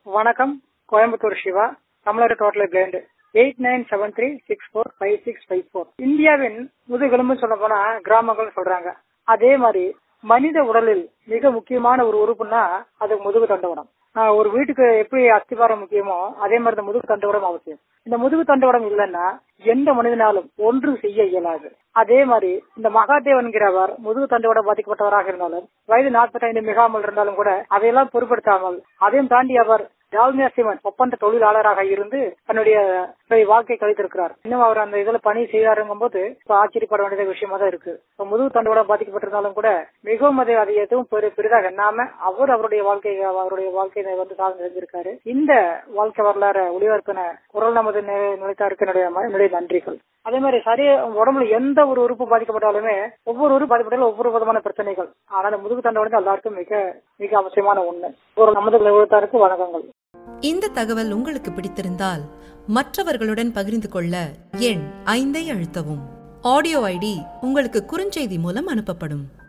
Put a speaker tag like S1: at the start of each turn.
S1: வணக்கம் கோயம்புத்தூர் சிவா தமிழர் டோட்டல் பிளேண்ட் eight nine seven three six four five six five four இந்தியாவின் முதுகெலும்பு சொல்ல போனா கிராமங்கள் சொல்றாங்க அதே மாதிரி மனித உடலில் மிக முக்கியமான ஒரு உறுப்புனா அது முதுகு தண்டுவடம் ஆஹ் ஒரு வீட்டுக்கு எப்படி அஸ்திவாரம் முக்கியமோ அதே மாதிரி இந்த முதுகு தண்டுவடம் அவசியம் இந்த முதுகு தண்டுவடம் இல்லைன்னா எந்த மனிதனாலும் ஒன்று செய்ய இயலாது அதே மாதிரி இந்த மகாதேவன்கிறவர் முதுகு தண்டுவடம் பாதிக்கப்பட்டவராக இருந்தாலும் வயது நாற்பத்தி ஐந்து மிகாமல் இருந்தாலும் கூட அதையெல்லாம் பொருட்படுத்தாமல் அதையும் தாண்டி அவர் டால்மியா சிவன் ஒப்பந்த தொழிலாளராக இருந்து தன்னுடைய வாழ்க்கை கழித்திருக்கிறார் இன்னும் அவர் அந்த இதுல பணி செய்தாருங்கும் போது ஆச்சரியப்பட வேண்டிய விஷயமா தான் இருக்கு இப்ப முதுகு தண்டுவடம் பாதிக்கப்பட்டிருந்தாலும் கூட மிகவும் அதை அதை எதுவும் பெரு பெரிதாக எண்ணாம அவர் அவருடைய வாழ்க்கை அவருடைய வாழ்க்கையை வந்து சாதனை செஞ்சிருக்காரு இந்த வாழ்க்கை வரலாறு ஒளிபரப்பின குரல் நமது நிலைத்தாருக்கு என்னுடைய என்னுடைய நன்றிகள் அதே மாதிரி சரியா உடம்புல எந்த ஒரு உறுப்பு பாதிக்கப்பட்டாலுமே ஒவ்வொரு உறுப்பு பாதிக்கப்பட்டாலும் ஒவ்வொரு விதமான பிரச்சனைகள் ஆனால் முதுகு தண்டை எல்லாருக்கும் மிக மிக அவசியமான ஒண்ணு ஒரு நமது நிலைத்தாருக்கு வணக்கங்கள்
S2: இந்த தகவல் உங்களுக்கு பிடித்திருந்தால் மற்றவர்களுடன் பகிர்ந்து கொள்ள எண் ஐந்தை அழுத்தவும் ஆடியோ ஐடி உங்களுக்கு குறுஞ்செய்தி மூலம் அனுப்பப்படும்